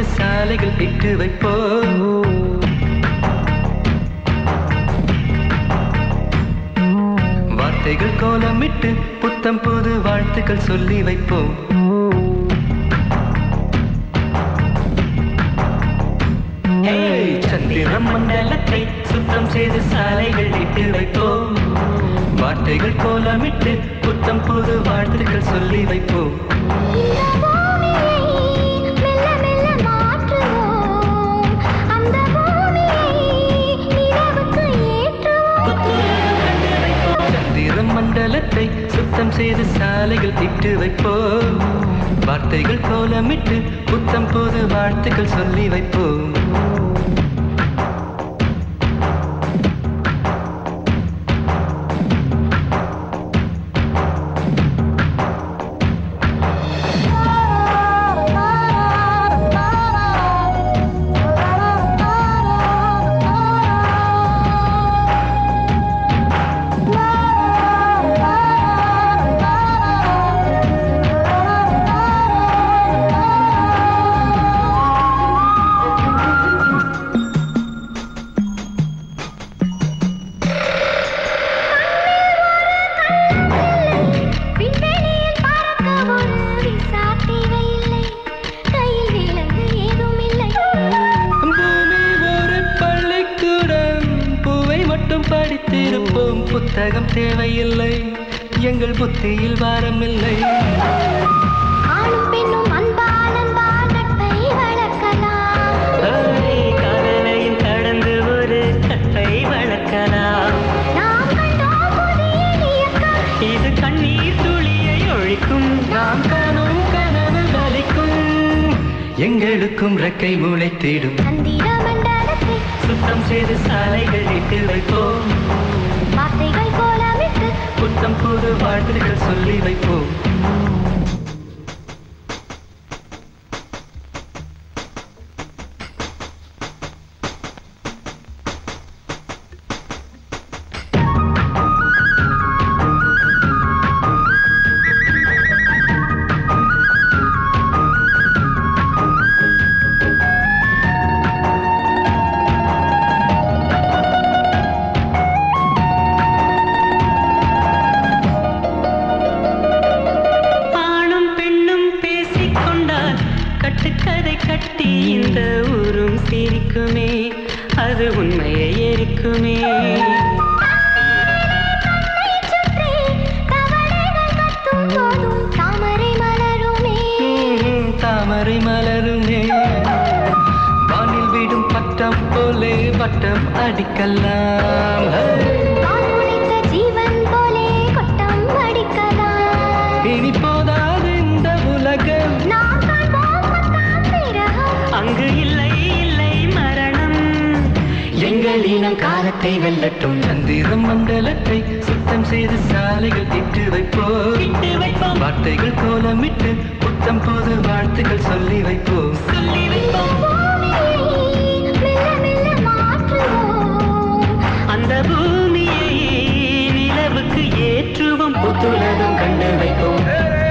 செய்து சாலைகள் இட்டு வைப்போம் வார்த்தைகள் கோலமிட்டு புத்தம் புது வாழ்த்துக்கள் சொல்லி வைப்போம் ஏய், சந்திர மண்டலத்தை சுத்தம் செய்து சாலைகள் இட்டு வைப்போம் வார்த்தைகள் கோலமிட்டு புத்தம் புது வாழ்த்துக்கள் சொல்லி வைப்போம் இந்த பூமியை மெல்ல மெல்ல மாற்றுவோம் அந்த பூமியை நிலவுக்கு ஏற்றுவோம் சந்திர மண்டலத்தை சுத்தம் செய்து சாலைகள் இட்டு வைப்போம் வார்த்தைகள் கோலமிட்டு புத்தம் புது வாழ்த்துக்கள் சொல்லி வைப்போம் விண்வெளியில் பறக்க ஒரு விசா தேவையில்லை கையில் விலங்கு ஏதும் இல்லை பூமி ஒரு பள்ளிக்கூடம் பூவை மட்டும் படித்திருப்போம் புத்தகம் தேவையில்லை எங்கள் புத்தியில் வாரமில்லை ஆணும் பெண்ணும் அன்பால் அன்பால் நட்பை வளர்க்கலாம் காதலையும் கடந்து ஒரு கட்டை வளர்க்கலாம் நாம் கண்டோம் புதிய இயக்கம் இது கண்ணீர் துளியை ஒழிக்கும் நாம் காணும் கனவு பலிக்கும் எங்களுக்கும் ரெக்கை முளைத்திடும் சந்திர மண்டலத்தை சுத்தம் செய்து சாலைகள் இட்டு வைப்போம் வார்த்தைகள் கோலமிட்டு புத்தம் புது வாழ்த்துக்கள் சொல்லி வைப்போம் ஆணும் பெண்ணும் பேசிக்கொண்டால் கட்டுக்கதை கட்டி இந்த ஊரும் சிரிக்குமே அது உண்மையை எரிக்குமே சுற்றி தவளைகள் கத்தும் போதும் தாமரை மலருமே ம்ம், தாமரை மலருமே வானில் விடும் பட்டம் போலே வட்டம் அடிக்கலாம் வானுழைத்த ஜீவன் போலே கொட்டம் அடிக்கலாம் இனி போதாது இந்த உலகம் நாம் காண்போம் பத்தாம் பிறகம் அங்கு இல்லை இல்லை மரணம் எங்கள் இனம் காலத்தை வெல்லட்டும் சந்திரம் மண்டலத்தை சுத்தம் செய்து சாலைகள் இட்டு வைப்போம் இட்டு வைப்போம் வார்த்தைகள் கோலமிட்டு புத்தம் புது வாழ்த்துக்கள் சொல்லி வைப்போம் சொல்லி வைப்போம் பூமியை மெல்ல மெல்ல மாற்றுவோம் அந்த பூமியை நிலவுக்கு ஏற்றுவோம் புத்துலகம் கண்டு வைப்போம்